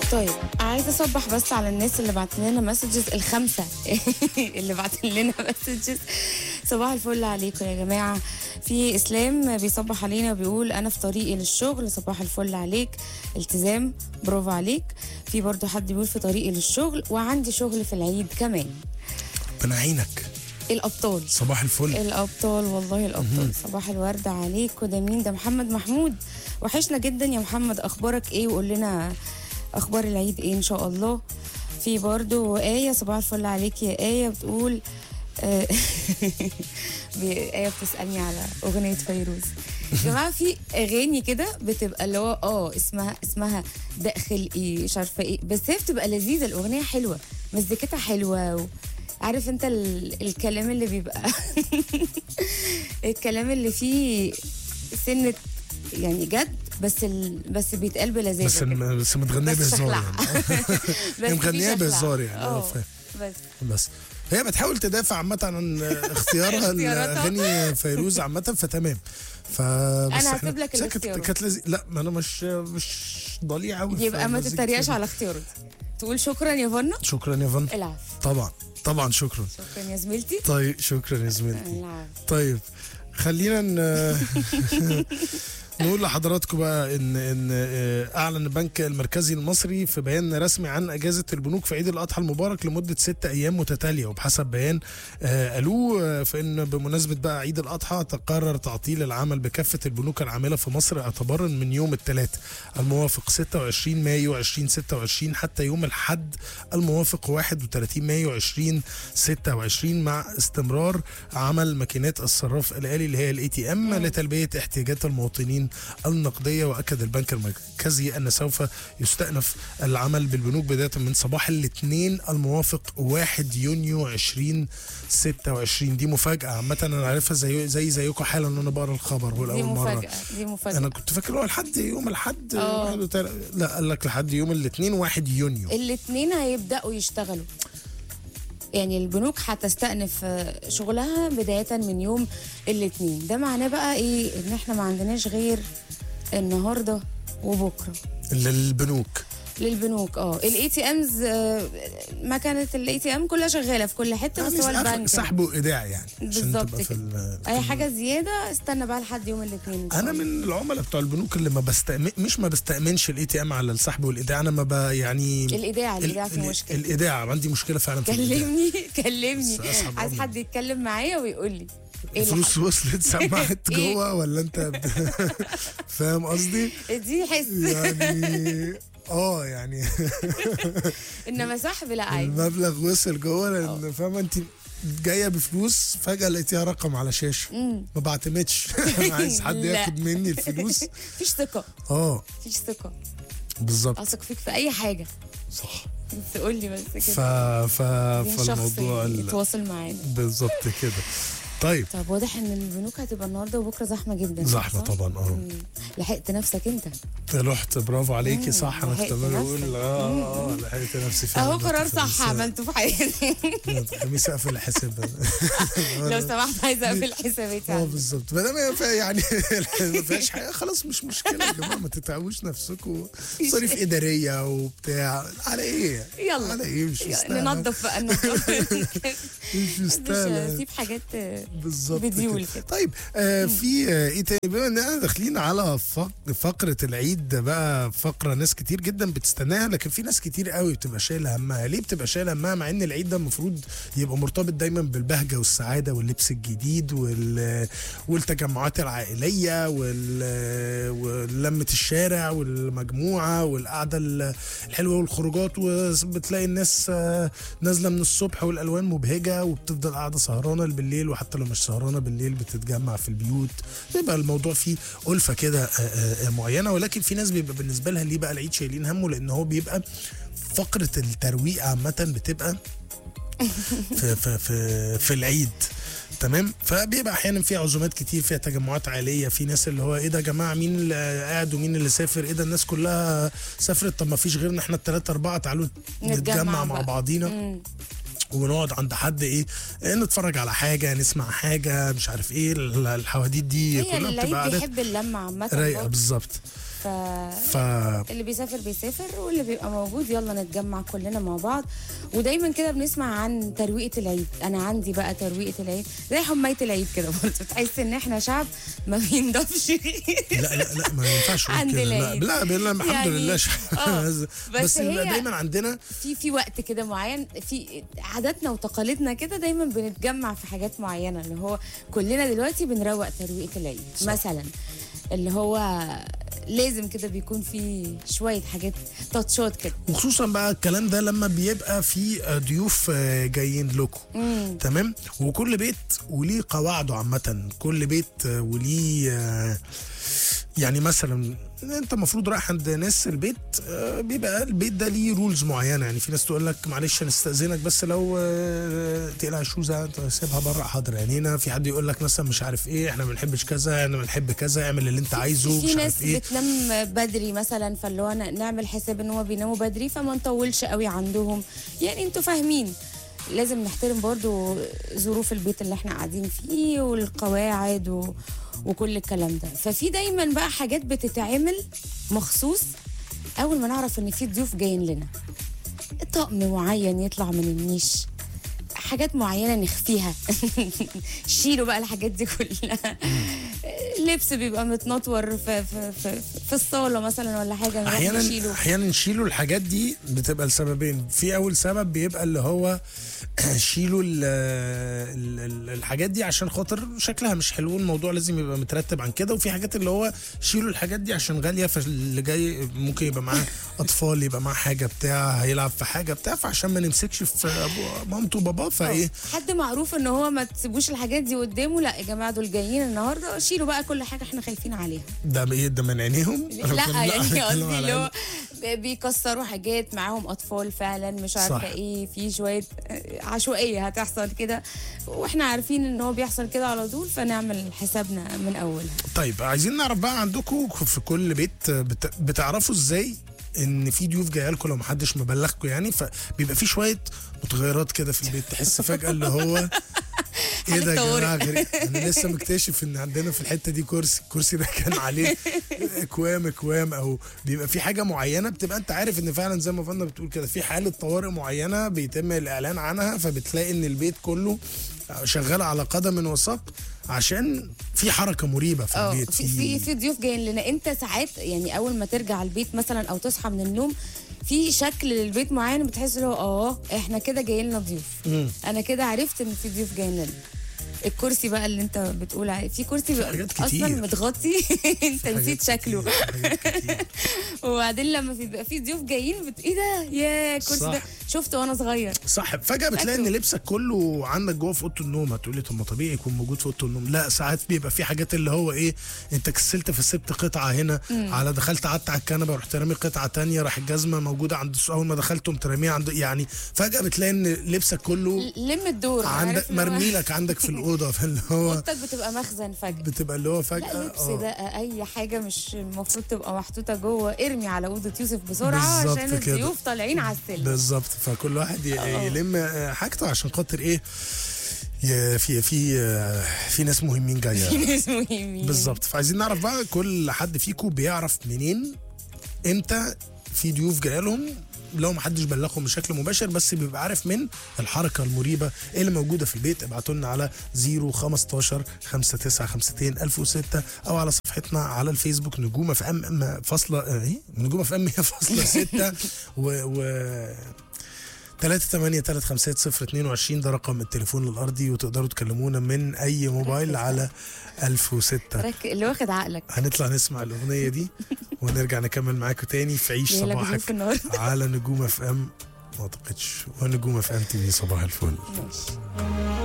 طيب عايزه اصبح بس على الناس اللي بعت لنا مسجز الخمسه اللي بعت لنا مسجز صباح الفل عليكم يا جماعه في اسلام بيصبح علينا وبيقول انا في طريقي للشغل صباح الفل عليك التزام برافو عليك في برضو حد بيقول في طريقي للشغل وعندي شغل في العيد كمان ربنا يعينك الابطال صباح الفل الابطال والله الابطال صباح الورد عليك وده مين ده محمد محمود وحشنا جدا يا محمد اخبارك ايه وقول لنا اخبار العيد ايه ان شاء الله في برضو آية صباح الفل عليك يا آية بتقول آه، ب- آية بتسألني على أغنية فيروز يا جماعة في أغاني كده بتبقى اللي هو اه اسمها اسمها داخل ايه مش عارفة ايه بس هي بتبقى لذيذة الأغنية حلوة مزيكتها حلوة و... عارف انت ال... الكلام اللي بيبقى الكلام اللي فيه سنة يعني جد بس ال... بس بيتقال بلذاذة بس كده. الم- بس متغنيه بس بهزار شخلعة. يعني بس هي في مغنية شخلعة. بهزار يعني، اه، اه فاهم. بس بس هي بتحاول تدافع عامة عن اختيارها اختياراتها. لأغاني فيروز عامة فتمام ف بس أنا إحنا- هسيب لك بس هي كانت- الاختيارات. كانت لذي... لا ما انا مش مش ضليع قوي يبقى ما تتريقش على اختياراتي تقول شكرا يا فنا شكرا يا فن العب طبعا طبعا شكرا شكرا يا زميلتي طيب شكرا يا زميلتي العب طيب خلينا ن... نقول لحضراتكم بقى ان ان آه، اعلن البنك المركزي المصري في بيان رسمي عن اجازه البنوك في عيد الاضحى المبارك لمده ست ايام متتاليه وبحسب بيان آه، قالوه آه، فان بمناسبه بقى عيد الاضحى تقرر تعطيل العمل بكافه البنوك العامله في مصر اعتبارا من يوم الثلاث الموافق 26 مايو 2026 حتى يوم الحد الموافق 31 مايو 2026 مع استمرار عمل ماكينات الصراف الآلي اللي هي الاي تي ام لتلبية احتياجات المواطنين النقدية واكد البنك المركزي ان سوف يستأنف العمل بالبنوك بداية من صباح الاثنين الموافق 1 يونيو 2026 دي مفاجأة عامة انا عارفها زي زي زيكم حالا ان انا بقرا الخبر دي والأول مرة مفاجأة دي مفاجأة انا كنت فاكر هو لحد يوم الحد اه. واحد وتل... لا قال لك لحد يوم الاثنين 1 يونيو الاثنين هيبدأوا يشتغلوا يعني البنوك هتستأنف آه، شغلها بداية من يوم الاثنين ده معناه بقى ايه ان احنا ما عندناش غير النهارده وبكره للبنوك للبنوك اه الاي تي امز مكنه الاي تي ام كلها شغاله في كل حته بس هو يعني البنك سحب وايداع يعني عشان بالظبط تبقى في كده. ال- اي حاجه زياده استنى بقى لحد يوم الاثنين انا من العملاء بتوع البنوك اللي ما بستأمن مش ما بستأمنش الاي تي ام على السحب والايداع انا ما ب يعني الايداع الايداع ال- فيه ال- مشكله الايداع عندي مشكله فعلا في الايداع كلمني كلمني بس أسحب عايز عمري. حد يتكلم معايا ويقول لي ايه اللي الفلوس وصلت سمعت إيه؟ جوه ولا انت بت- فاهم قصدي حصل؟ دي حس يعني اه يعني انما سحب لا عادي المبلغ وصل جوه لان فاهمه انت جايه بفلوس فجاه لقيتيها رقم على شاشه ما بعتمدش انا عايز حد لا. ياخد مني الفلوس مفيش ثقه اه مفيش ثقه بالظبط اثق فيك في اي حاجه صح بس قول لي بس ف كده ف عايزين شخص فالموضوع ال- يتواصل معانا بالظبط كده طيب طب واضح ان البنوك هتبقى النهارده وبكره زحمه جدا زحمه صح؟ طبعا اه مم. لحقت نفسك انت رحت برافو عليكي مم، صح انا كنت لحقت عمال نفسك. اقول اه اه لحقت نفسي فعلا اهو قرار رحت صح خميس- عملته في حياتي خميس اقفل الحساب لو سمحت عايزه اقفل حساباتي اه عندي. بالظبط ما دام هي فيها يعني ما فيهاش حاجه خلاص مش مشكله يا جماعه ما تتعبوش نفسكم مصاريف اداريه وبتاع على ايه؟ يلا. على ايه مش مستاهله ننظف بقى ننظف مش مش مستاهله هسيب حاجات بالظبط بديول كده. كده. طيب آه في آه ايه تاني بما اننا داخلين على فق فقره العيد ده بقى فقره ناس كتير جدا بتستناها لكن في ناس كتير قوي بتبقى شايله همها ليه بتبقى شايله همها مع ان العيد ده المفروض يبقى مرتبط دايما بالبهجه والسعاده واللبس الجديد وال والتجمعات العائليه وال ولمه الشارع والمجموعه والقعده الحلوه والخروجات وبتلاقي الناس آه، نازله من الصبح والالوان مبهجه وبتفضل قاعده سهرانه بالليل وحتى لو مش سهرانه بالليل بتتجمع في البيوت بيبقى الموضوع فيه ألفة كده آه، آه، معينه ولكن في ناس بيبقى بالنسبه لها ليه بقى العيد شايلين همه لان هو بيبقى فقره الترويق عامه بتبقى في في في في العيد تمام فبيبقى احيانا في عزومات كتير فيها تجمعات عائليه في ناس اللي هو ايه ده يا جماعه مين اللي قاعد ومين اللي سافر ايه ده الناس كلها سافرت طب ما فيش غيرنا احنا الثلاثه اربعه تعالوا نتجمع نتجمع مع بقى. بعضينا مم. ونقعد عند حد ايه إيه، نتفرج على حاجه نسمع حاجه مش عارف ايه ال- الحواديت دي هي كلها بتبقى العيد عادات بيحب اللمه عامه رايقه برضه. بالظبط ف ف اللي بيسافر بيسافر واللي بيبقى موجود يلا نتجمع كلنا مع بعض ودايما كده بنسمع عن ترويقه العيد انا عندي بقى ترويقه العيد زي حمايه العيد كده برضه تحس ان احنا شعب ما بينضفش لا لا لا ما ينفعش نقول عند كده لا العيد. لا لا الحمد يعني- لله آه، بس, بس بس هي- دايما عندنا في في وقت كده معين في عاداتنا وتقاليدنا كده دايما بنتجمع في حاجات معينه اللي هو كلنا دلوقتي بنروق ترويقه العيد صح. مثلا اللي هو لازم كده بيكون في شويه حاجات تاتشات كده وخصوصا بقى الكلام ده لما بيبقى في ضيوف آه، جايين لكم تمام وكل بيت وليه قواعده عامه كل بيت آه، وليه آه، يعني مثلا انت المفروض رايح عند ناس البيت آه، بيبقى البيت ده ليه رولز معينه يعني في ناس تقول لك معلش هنستاذنك بس لو آه، تقلع الشوزه انت سيبها بره حاضر عينينا في حد يقول لك مثلا مش عارف ايه احنا ما بنحبش كذا احنا بنحب كذا اعمل اللي انت عايزه في مش ناس عارف ايه بتنام بدري مثلا فاللي هو ن- نعمل حساب ان هو بيناموا بدري فما نطولش قوي عندهم يعني انتوا فاهمين لازم نحترم برضو ظروف البيت اللي احنا قاعدين فيه والقواعد و... وكل الكلام ده ففي دايما بقى حاجات بتتعمل مخصوص اول ما نعرف ان في ضيوف جايين لنا طقم معين يطلع من النيش حاجات معينه نخفيها شيلوا بقى الحاجات دي كلها لبس بيبقى متنطور في في في, في الصاله مثلا ولا حاجه نروح احيانا نشيله احيانا نشيلوا الحاجات دي بتبقى لسببين في اول سبب بيبقى اللي هو شيلوا ال ال ال الحاجات دي عشان خاطر شكلها مش حلو الموضوع لازم يبقى مترتب عن كده وفي حاجات اللي هو شيلوا الحاجات دي عشان غاليه فاللي جاي ممكن يبقى معاه اطفال يبقى معاه حاجه بتاع هيلعب في حاجه بتاع فعشان ما نمسكش في أبو- مامته وباباه فايه حد معروف ان هو ما تسيبوش الحاجات دي قدامه لا يا جماعه دول جايين النهارده شيلوا بقى كل حاجه احنا خايفين عليها ده ايه ده من عينيهم لا يعني بتكلم قصدي على اللي هو بيكسروا حاجات معاهم اطفال فعلا مش عارفه صح. ايه في شويه عشوائيه هتحصل كده واحنا عارفين ان هو بيحصل كده على طول فنعمل حسابنا من اولها طيب عايزين نعرف بقى عندكم في كل بيت بت... بتعرفوا ازاي ان في ضيوف جايه لكم لو محدش مبلغكم يعني فبيبقى في شويه متغيرات كده في البيت تحس فجاه اللي هو ايه ده يا طوارئ. جماعه غريب انا لسه مكتشف ان عندنا في الحته دي كرسي الكرسي ده كان عليه اكوام اكوام او بيبقى في حاجه معينه بتبقى انت عارف ان فعلا زي ما فندم بتقول كده في حاله طوارئ معينه بيتم الاعلان عنها فبتلاقي ان البيت كله شغال على قدم وساق عشان في حركه مريبه في اه البيت في في في ضيوف جايين لنا انت ساعات يعني اول ما ترجع البيت مثلا او تصحى من النوم في شكل للبيت معين بتحس اللي هو اه احنا كده جاي لنا ضيوف مم. انا كده عرفت ان في ضيوف جايين لنا الكرسي بقى اللي انت بتقول عليه في كرسي بيبقى حاجات اصلا كتير. متغطي انت حاجات نسيت شكله كتير، حاجات كتير. وبعدين لما في- بيبقى في ضيوف جايين بت... ايه ده يا الكرسي صح. ده شفته وانا صغير صح فجاه بتلاقي ان فاكره. لبسك كله عندك جوه في اوضه النوم هتقولي طب ما طبيعي يكون موجود في اوضه النوم لا ساعات بيبقى في حاجات اللي هو ايه انت كسلت فسبت قطعه هنا على دخلت قعدت على الكنبه ورحت رامي قطعه تانية راح الجزمه موجوده عند اول ما دخلت قمت راميها عند يعني فجاه بتلاقي ان لبسك كله لم الدور عندك عارف اللي هو- مرمي لك عندك في الاوضه فاللي هو اوضتك بتبقى مخزن فجاه بتبقى اللي هو لا فجاه لبس آه. ده اي حاجه مش المفروض تبقى محطوطه جوه ارمي على اوضه يوسف بسرعه بالظبط عشان كده. الضيوف طالعين على السلم بالظبط فكل واحد ي- يلم آه، حاجته عشان خاطر ايه ي- في في آه، في ناس مهمين جايه ناس مهمين بالظبط فعايزين نعرف بقى كل حد فيكم بيعرف منين امتى في ضيوف جايه لهم لو ما حدش بلغهم بشكل مباشر بس بيبقى عارف من الحركه المريبه اللي موجوده في البيت ابعتوا لنا على 015 5952 1006 او على صفحتنا على الفيسبوك نجومه في ام فاصله آه، ايه نجومه في ام فاصله 6 و, و 3 8 3 5 0 22 ده رقم التليفون الارضي وتقدروا تكلمونا من اي موبايل على 1006 رك... اللي واخد عقلك هنطلع نسمع الاغنيه دي ونرجع نكمل معاكم تاني في عيش جاي لك ضيوف صباحك النهارده على نجوم اف ام ما اعتقدش ونجوم اف ام تي في صباح الفل ماشي